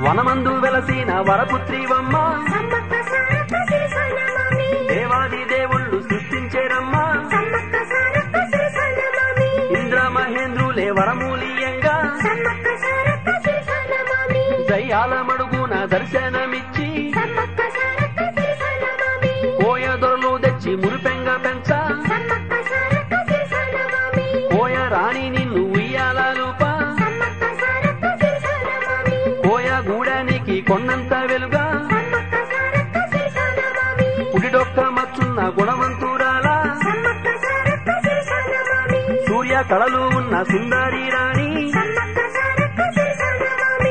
వనమందు వెలసిన వరపుత్రివమ్మ సమ్మక్క సారక్క శిరసనమామి దేవాది దేవుళ్ళు సృష్టించేరమ్మా సమ్మక్క సారక్క శిరసనమామి ఇంద్ర మహేంద్రులే వరమూలియంగా సమ్మక్క సారక్క శిరసనమామి దయ్యాలమడుగున దర్శనమిచ్చి సమ్మక్క సారక్క శిరసనమామి కోయ దొరలు తెచ్చి మురిపెంగ పెంచ సమ్మక్క సారక్క శిరసనమామి కోయ రాణి నిన్ను ఉయ్యాలూప సమ్మక్క సారక్క శిరసనమామి కోయ గూడానికి కొన్నంత వెలుగా సమ్మక్క సారక్క శిరసనమామి పుడిడొక్క మచ్చున్న గుణవంతురాల సమ్మక్క సారక్క శిరసనమామి సూర్య కళలు ఉన్న సుందరి రాణి సమ్మక్క సారక్క శిరసనమామి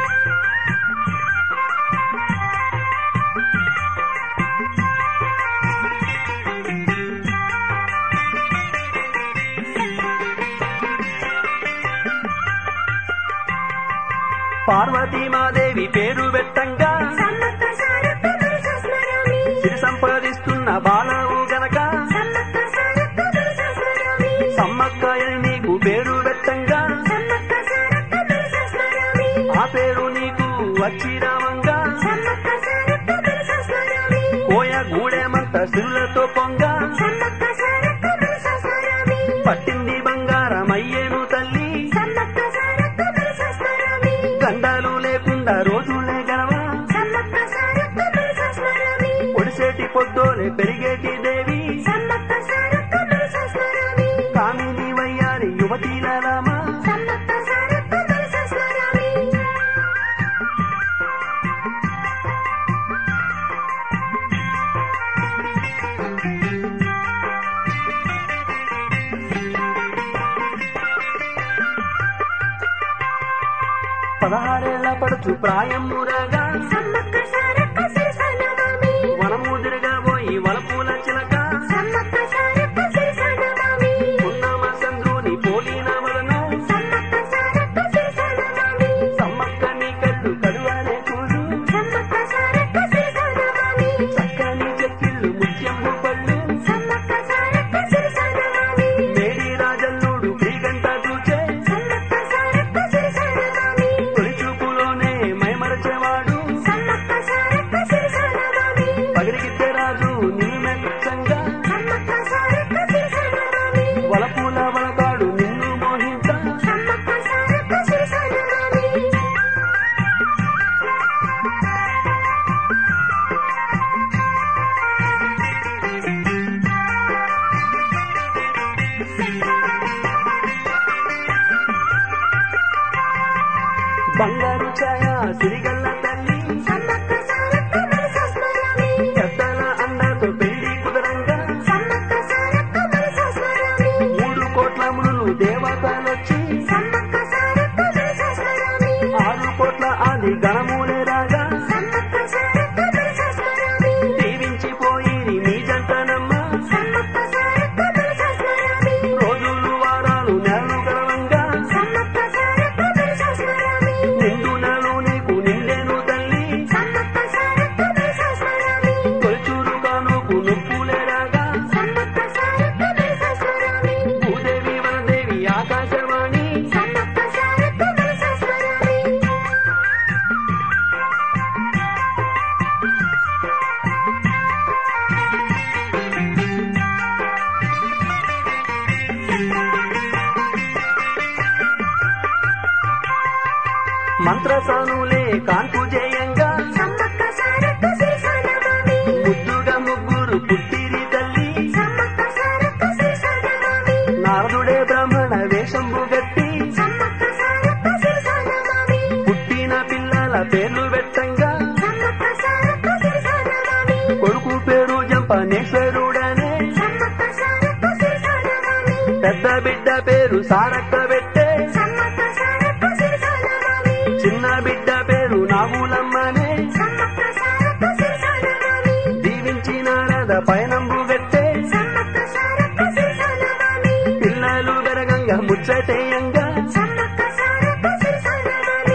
పార్వతీమాదేవి పేరు పెట్టంగా సమ్మక్క సారక్క మనసస్మరామి సిరి సంపాదిస్తున్న బాలవు గనక సమ్మక్క సారక్క మనసస్మరామి సమ్మక్కయని నీకు పేరు పెట్టంగా సమ్మక్క సారక్క మనసస్మరామి ఆ పేరు నీకు వచ్చిరామంగా సమ్మక్క సారక్క మనసస్మరామి కోయ గూడెమంత సిరులతో పొంగ సమ్మక్క సారక్క మనసస్మరామి పట్టింది బంగారమయ్యేను తల్లి సమ్మక్క సారక్క మనసస్మరామి గండాలు లేకుండా రోజులే గనవా సమ్మక్క సారక్క మనసస్మరామి పొడిసేటి పొద్దోలే పెరిగేటి దేవి సమ్మక్క సారక్క మనసస్మరామి కామిని వయ్యారి యువతీలరామా సమ్మక్క సారక్క మనసస్మరామి పదహారేళ్ల పడుచు ప్రాయమురగా సమ్మక్క సారక్క శిరసనమామి వనముదిరిగా పోయి వలపూల చిలక సమ్మక్క సారక్క శిరసనమామి ఉన్నమ చంద్రుని పోలిన వలను సమ్మక్క సారక్క శిరసనమామి సమ్మక్క నీ కళ్ళు కడువనే చూడు సమ్మక్క సారక్క శిరసనమామి చక్కని చెక్కిళ్ళు ముత్యము పళ్ళు సమ్మక్క సారక్క శిరసనమామి మేడి రాజల్లుడు క్రీగంట చూచే సమ్మక్క సారక్క శిరసనమామి తొలి చూపులోనే మైమరచేవాడు సమ్మక్క సారక్క శిరసనమామి పగిలిగిద్దే రాజు నిలుమెచ్చంగా సమ్మక్క సారక్క శిరసనమామి వలపూల వలకాడు నిన్ను మోహించ సమ్మక్క సారక్క శిరసనమామి బంగారు ఛాయ సిరిగల్ల తల్లి సమ్మక్క సారక్క మనసస్మరామి పెద్దల అండతో పెళ్లి కుదరంగా సమ్మక్క సారక్క మనసస్మరామి మూడు కోట్ల మునులు దేవతలొచ్చి సమ్మక్క సారక్క మనసస్మరామి ఆరు కోట్ల ఆది గణములే రాగా సమ్మక్క సారక్క మనసస్మరామి దీవించిపోయి మీ జంటనమ్మ సమ్మక్క సారక్క మనసస్మరామి రోజులు వారాలు నెలలు గడవంగా సమ్మక్క సారక్క మనసస్మరామి నిండు నెలలు నీకు నిండెను తల్లి సమ్మక్క సారక్క మనసస్మరామి తొలిచూరు కానుకు నొప్పులే రాగా సమ్మక్క సారక్క మనసస్మరామి భూదేవి వనదేవి ఆకాశవాణి సమ్మక్క సారక్క మనసస్మరామి మంత్రసానులే కాన్పు జయంగా సమ్మక్క సారక్క శిరసనమామి ముద్దుగా ముగ్గురు పుట్టిరి తల్లి సమ్మక్క సారక్క శిరసనమామి నారదుడే బ్రాహ్మణ వేషంబు గట్టి సమ్మక్క సారక్క శిరసనమామి పుట్టిన పిల్లల పేర్లు పెట్టంగా సమ్మక్క సారక్క శిరసనమామి కొడుకు పేరు జంపనేశ్వరుడనే సమ్మక్క సారక్క శిరసనమామి పెద్ద బిడ్డ పేరు సారక్క పెట్టే సమ్మక్క సారక్క శిరసనమామి చిన్న బిడ్డ పేరు నాగులమ్మనే సమ్మక్క సారక్క శిరసనమామి దీవించిన రథ పయనంబు పెట్టే సమ్మక్క సారక్క శిరసనమామి పిల్లలు బెరగంగా ముచ్చటేయంగా సమ్మక్క సారక్క శిరసనమామి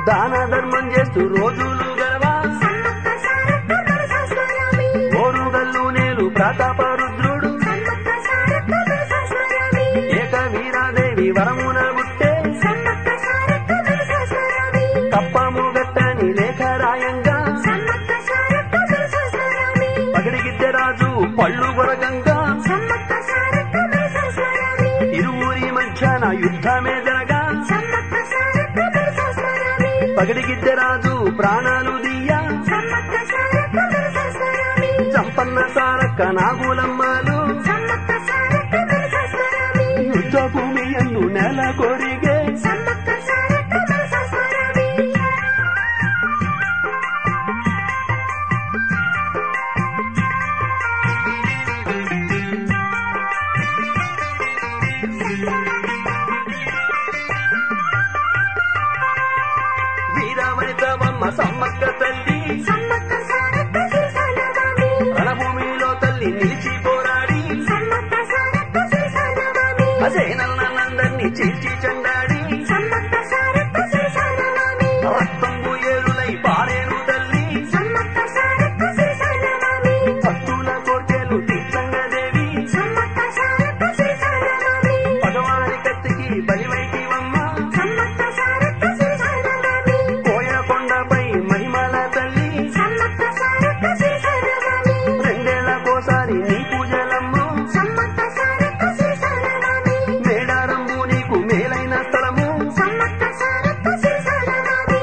దాన ధర్మం చేస్తూ రోజులు గలవా సమ్మక్క సారక్క నరసింహస్వామి ఓరుగల్లు నేలు ప్రతాప రుద్రుడు సమ్మక్క సారక్క నరసింహస్వామి ఏక వీరాదేవి వరమున గుట్టే సమ్మక్క సారక్క నరసింహస్వామి కప్పము గట్టని లేఖ రాయంగా సమ్మక్క సారక్క నరసింహస్వామి పగిడిగిద్దె రాజు పళ్ళు గొరగంగా సమ్మక్క సారక్క నరసింహస్వామి ఇరువురి మధ్యన యుద్ధమే జరగా సమ్మక్క సారక్క నరసింహస్వామి పగిడిగిద్దె రాజు ప్రాణాలు దియ్య సమ్మక్క సారక్క నరసింహస్వామి చంపన్న సారక్క నాగులమ్మలు సమ్మక్క సారక్క నరసింహస్వామి యుద్ధ భూమి అన్ను నెల కొరిగే సమ్మక్క సారక్క నరసింహస్వామి వీరవనితవమ్మ సమ్మక్క తల్లి సమ్మక్క సారక్క శిరసానమామి రణభూమిలో తల్లి నిలిచి పోరాడి సమ్మక్క సారక్క శిరసానమామి అసేనల్నందరినీ చీల్చి చెండాడి సమ్మక్క సారక్క శిరసానమామి రక్తంబు ఏరులై పారేను తల్లి సమ్మక్క సారక్క శిరసానమామి భక్తుల కోర్కెలు తీర్చంగదేవి సమ్మక్క సారక్క శిరసానమామి భగవాని కత్తికి బలివైటివమ్మ సమ్మక్క సారక్క శిరసానమామి కోయ కొండపై మహిమల తల్లి సమ్మక్క సారక్క శిరసానమామి రెండేళ్లకోసారి నీ పూజలమ్ము సమ్మక్క సారక్క శిరసానమామి మేడారంబు నీకు మేలైన స్థలము సమ్మక్క సారక్క శిరసానమామి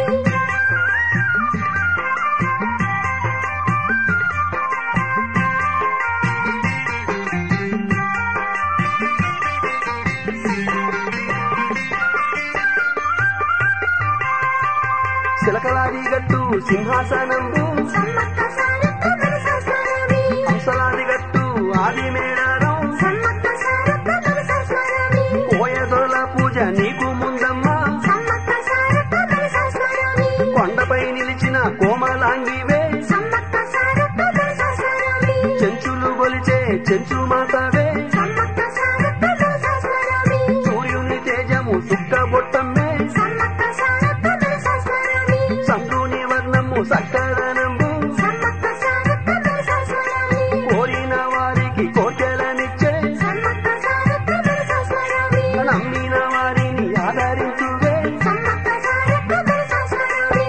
శిలకలాది గట్టు సింహాసనంబు సమ్మక్క సారక్క నరసింహస్వామి హంసలాది గట్టు ఆది మేడారం సమ్మక్క సారక్క నరసింహస్వామి కోయదొల పూజ నీకు ముందమ్మ సమ్మక్క సారక్క నరసింహస్వామి కొండపై నిలిచిన కోమలాంగివే సమ్మక్క సారక్క నరసింహస్వామి చెంచులు గొలిచే చెంచు మాతవే సమ్మక్క సారక్క నరసింహస్వామి సూర్యుని తేజము సుక్క బొట్టమ్మే సమ్మక్క సారక్క నరసింహస్వామి సంగుని వర్ణము సక్కదనంబు సమ్మక్క సారక్క నరసింహస్వామి కోరిన వారికి కోర్కెలనిచ్చే సమ్మక్క సారక్క నరసింహస్వామి నమ్మిన వారిని ఆదరించువే సమ్మక్క సారక్క నరసింహస్వామి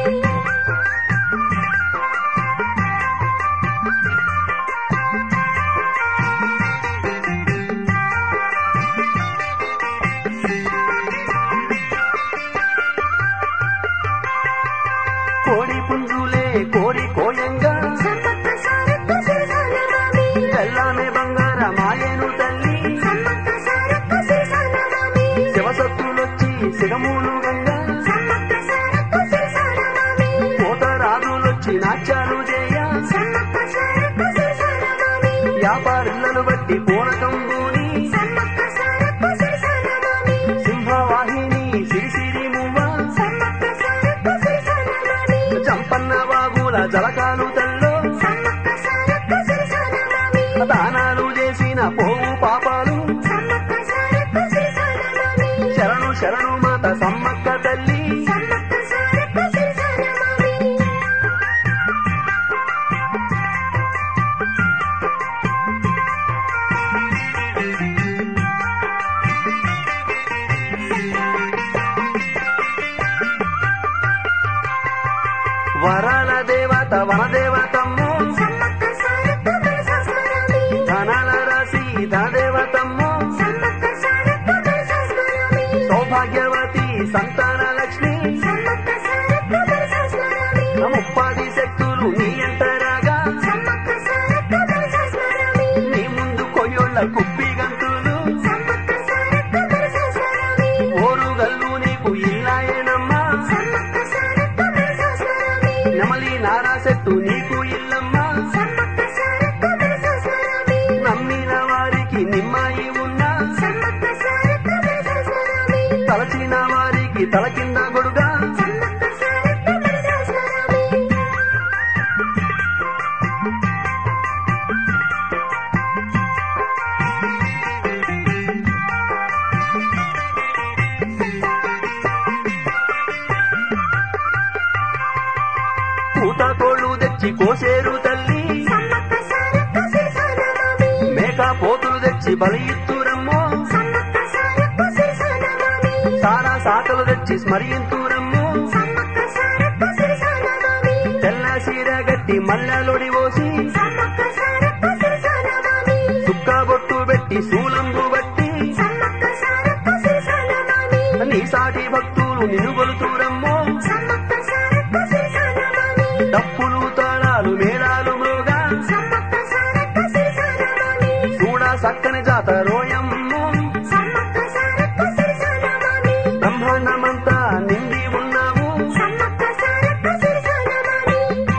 కోడి పుంజులే కోరి కోయంగా సమ్మక్క సారక్క శిరసానమామి తెల్లమే బంగార మాయను తల్లి సమ్మక్క సారక్క శిరసానమామి శివసత్తులొచ్చి సిగములు గంగా సమ్మక్క సారక్క శిరసానమామి కోతరాజులొచ్చి నాట్యాలు చేయ సమ్మక్క సారక్క శిరసానమామి వ్యాపారులను బట్టి పూనకంబూని సమ్మక్క సారక్క శిరసానమామి సింహవాహిని సిరిసిరి మువ్వ సమ్మక్క సారక్క శిరసానమామి చంపన్న బాబుల జలకాలు తల్లో సమ్మక్క సారక్క శిరసానమామి దానాలు చేసిన పోవు పాపాలు సమ్మక్క సారక్క శిరసానమామి శరణు శరణు మాత సమ్మక్క తల్లి సమ్మక్క సారక్క శిరసానమామి వరాల దేవత వనదేవతమ్ము సమ్మక్క సారక్క నరసింహస్వామి ధనాల రాశి ధనదేవతమ్ము సమ్మక్క సారక్క నరసింహస్వామి సౌభాగ్యవతి సంతాన లక్ష్మి సమ్మక్క సారక్క నరసింహస్వామి ముప్పాది శక్తులు నీ ఎంటరాగా సమ్మక్క సారక్క నరసింహస్వామి నీ ముందు కొయ్యోళ్ళ కుప్పి గంతులు సమ్మక్క సారక్క నరసింహస్వామి ఓరుగల్లు నీకు ఇల్లాయనమ్మా సమ్మక్క సారక్క నరసింహస్వామి నెమలి నారా చెట్టు నీకు ఇల్లమ్మా సమ్మక్క సారక్క నరసింహస్వామి నమ్మిన వారికి నిమ్మాయి ఉన్నా సమ్మక్క సారక్క నరసింహస్వామి తలచిన వారికి తల కింద గొడుగా సమ్మక్క సారక్క నరసింహస్వామి వచ్చి కోసేరు తల్లి సమ్మక్క సారక్క సిరిసాన మామి మేక పోతులు తెచ్చి బలి ఇత్తురమ్మో సమ్మక్క సారక్క సిరిసాన మామి సారా సాకలు తెచ్చి స్మరింతురమ్మో సమ్మక్క సారక్క సిరిసాన మామి తెల్ల సీర గట్టి మల్లెలొడి పోసి సమ్మక్క సారక్క సిరిసాన మామి సుక్క బొట్టు పెట్టి శూలంబు బట్టి సమ్మక్క సారక్క సిరిసాన మామి నీ సాటి భక్తులు నిన్ను కొలుతురమ్మో సమ్మక్క సారక్క సిరిసాన మామి డప్పులు తాళాలు మేళాలు మృగా సమ్మక్క సారక్క సిరిసాన మామి చూడ సక్కని జాతరోయమ్మో సమ్మక్క సారక్క సిరిసాన మామి బ్రహ్మాండమంతా నిండి ఉన్నావు సమ్మక్క సారక్క సిరిసాన మామి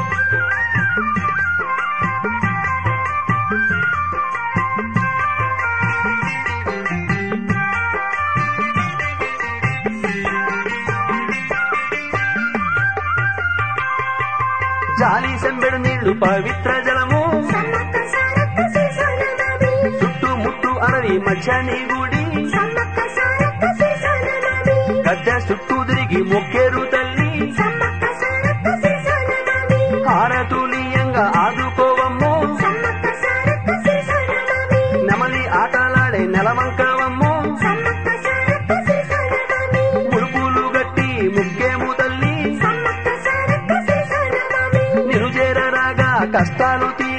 జాలి సెంబెడు నీళ్లు పవిత్ర జలము సమ్మక్క సారక్క సిరిసాన మామి చుట్టూ ముట్టు అరవి మధ్య నీ గుడి సమ్మక్క సారక్క సిరిసాన మామి గద్దె చుట్టూ తిరిగి మొక్కేరు తల్లి సమ్మక్క సారక్క సిరిసాన మామి హారతులీయంగా ఆదుకోవమ్మో సమ్మక్క సారక్క సిరిసాన మామి నెమలి ఆటలాడే నెలవంకవమ్మో సమ్మక్క సారక్క సిరిసాన మామి ముడుపులు గట్టి ముక్కేము తల్లి సమ్మక్క సారక్క సిరిసాన మామి నిరుజేరరాగా కష్టాలు తీ